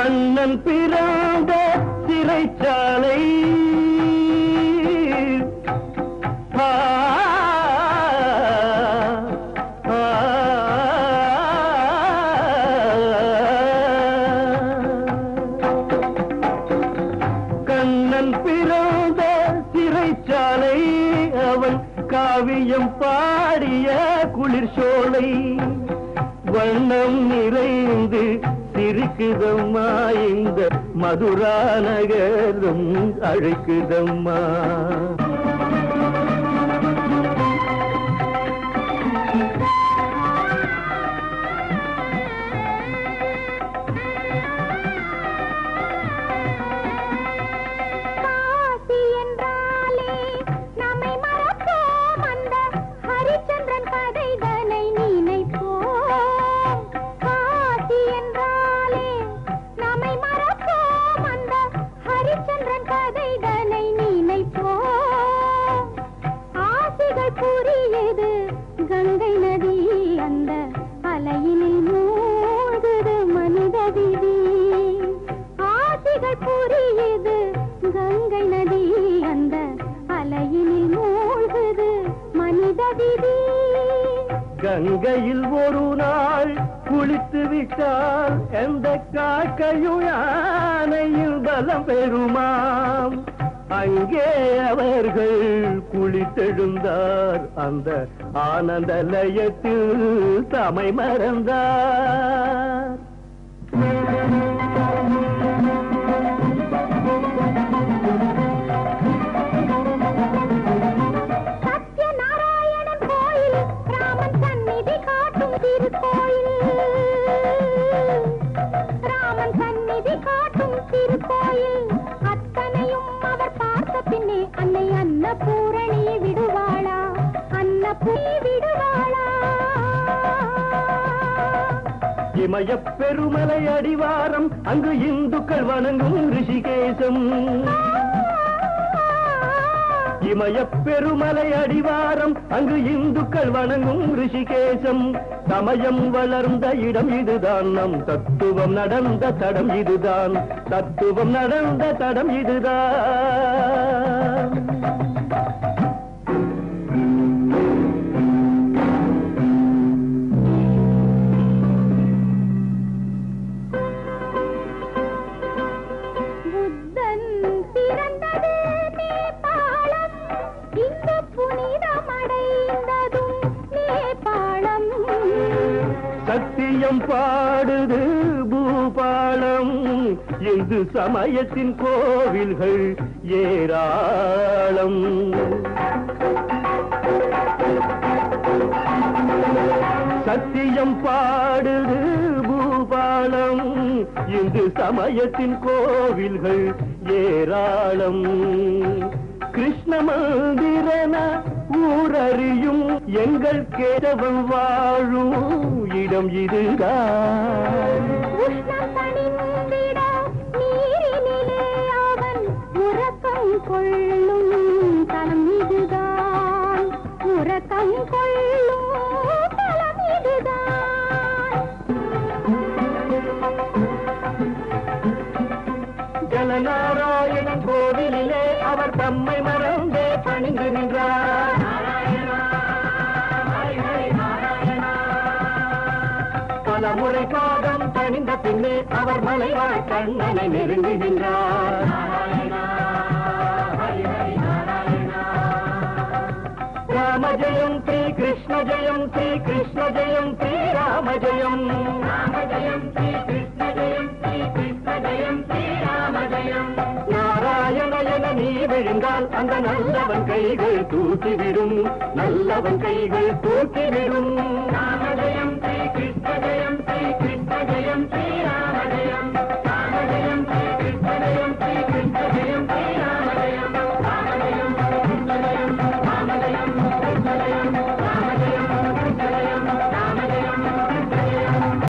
கண்ணன் பிறந்த சிறைச்சாலை ஆ, ஆ, கண்ணன் பிறந்த சிறைச்சாலை அவன் காவியம் பாடிய குளிர் சோலை வண்ணம் நிறைந்து சிரிக்குதம்மா இந்த மதுரா நகரம் அழைக்குதம்மா காசி என்றாலே நம்மை மறப்போம் அந்த ஹரிச்சந்திரன் கதைதனை நினைப்போம் காசி என்றாலே நம்மை மறப்போம் அந்த ஹரிச்சந்திரன் கதைதனை நினைப்போம் ஆசைகள் புரியுது கங்கை நதி அந்த அலையினில் மூழ்குது மனித விதி ஆசைகள் புரியுது கங்கை நதி அந்த அலையினில் மூழ்குது மனித விதி கங்கையில் ஒரு நாள் குளித்து விட்டால் எந்த காக்கையும் யானையில் பலம் பெறுமாம் அங்கே அவர்கள் குளித்தெழுந்தார் அந்த ஆனந்த லயத்தில் தமை மறந்தார் சத்யநாராயணன் கோயில் ராமன் சந்நிதி காட்டும் திருக்கோயில் ராமன் சந்நிதி காட்டும் திருக்கோயில் அத்தனையும் அவர் பார்த்த பின்னே அன்னை அன்னபூரணி விடுவாளா அன்னபூரி விடுவாளா இமயப் பெருமலை அடிவாரம் அங்கு இந்துக்கள் வணங்கும் ரிஷிகேசம் இமயப் பெருமலை அடிவாரம் அங்கு இந்துக்கள் வணங்கும் ரிஷிகேசம் சமயம் வளர்ந்த இடம் இதுதான் நம் தத்துவம் நடந்த தடம் இதுதான் தத்துவம் நடந்த தடம் இதுதான் புத்தன் பிறந்தது நேபாளம் இங்கு புனிதமடைந்ததும் நேபாளம் சத்தியம் பாடுது பூபாலம் இந்து சமயத்தின் கோவில்கள் ஏராளம் சத்தியம் பாடுது பூபாலம் இந்து சமயத்தின் கோவில்கள் ஏராளம் கிருஷ்ண மந்திரன ஊரறியும் எங்கள் கேதவன் வாழும் இடம் இதுதான் உஷ்ணம் தணிந்திட நீரினிலே அவன் உறக்கம் கொள்ளும் தலம் இதுதான் உறக்கம் கொள்ளும் தலம் இதுதான் ஜலநாராயணன் கோவிலிலே அவர் தம்மை மறந்தே பணிந்து நின்றார் பல முறை பாதம் பணிந்த பின்னே அவர் மலைவாழ் கண்ணனை நெருங்குகின்றார் ராம ஜெயம் ஸ்ரீ கிருஷ்ண ஜெயம் ஸ்ரீ கிருஷ்ண ஜெயம் ஸ்ரீ ராம ஜெயம் ராம ஜெயம் ஸ்ரீ கிருஷ்ண ஜெயம் ஸ்ரீ கிருஷ்ண ஜெயம் ஸ்ரீ ராம ஜெயம் நாராயண என நீ விழுந்தால் அந்த நல்லவன் கைகள் தூக்கிவிடும் நல்லவன் கைகள் தூக்கிவிடும் ராம ஜெயம் ஸ்ரீ கிருஷ்ண ஜெயம் ஸ்ரீ கிருஷ்ண ஜெயம் ஸ்ரீ